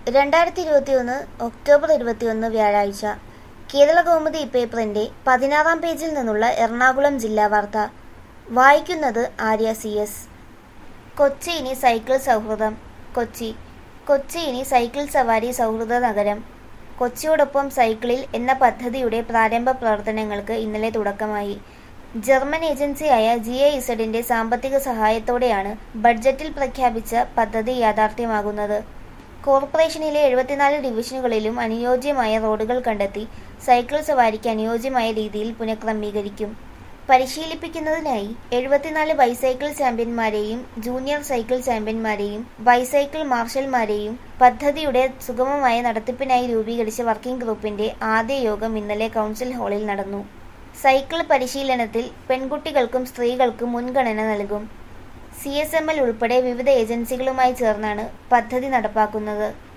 രണ്ടായിരത്തി ഇരുപത്തിയൊന്ന് ഒക്ടോബർ ഇരുപത്തിയൊന്ന് വ്യാഴാഴ്ച കേരള കൗമുദി പേപ്പറിന്റെ പതിനാറാം പേജിൽ നിന്നുള്ള എറണാകുളം ജില്ലാ വാർത്ത വായിക്കുന്നത് ആര്യ സി എസ് കൊച്ചി ഇനി സൈക്കിൾ സൗഹൃദം കൊച്ചി കൊച്ചി ഇനി സൈക്കിൾ സവാരി സൗഹൃദ നഗരം കൊച്ചിയോടൊപ്പം സൈക്കിളിൽ എന്ന പദ്ധതിയുടെ പ്രാരംഭ പ്രവർത്തനങ്ങൾക്ക് ഇന്നലെ തുടക്കമായി ജർമ്മൻ ഏജൻസിയായ ജി ഐ ഇസഡിന്റെ സാമ്പത്തിക സഹായത്തോടെയാണ് ബഡ്ജറ്റിൽ പ്രഖ്യാപിച്ച പദ്ധതി യാഥാർത്ഥ്യമാകുന്നത് കോർപ്പറേഷനിലെ എഴുപത്തിനാല് ഡിവിഷനുകളിലും അനുയോജ്യമായ റോഡുകൾ കണ്ടെത്തി സൈക്കിൾ സവാരിക്ക് അനുയോജ്യമായ രീതിയിൽ പുനഃക്രമീകരിക്കും പരിശീലിപ്പിക്കുന്നതിനായി എഴുപത്തിനാല് ബൈസൈക്കിൾ ചാമ്പ്യന്മാരെയും ജൂനിയർ സൈക്കിൾ ചാമ്പ്യന്മാരെയും ബൈസൈക്കിൾ മാർഷൽമാരെയും പദ്ധതിയുടെ സുഗമമായ നടത്തിപ്പിനായി രൂപീകരിച്ച വർക്കിംഗ് ഗ്രൂപ്പിന്റെ ആദ്യ യോഗം ഇന്നലെ കൗൺസിൽ ഹാളിൽ നടന്നു സൈക്കിൾ പരിശീലനത്തിൽ പെൺകുട്ടികൾക്കും സ്ത്രീകൾക്കും മുൻഗണന നൽകും സി എസ് എം എൽ ഉൾപ്പെടെ വിവിധ ഏജൻസികളുമായി ചേർന്നാണ് പദ്ധതി നടപ്പാക്കുന്നത്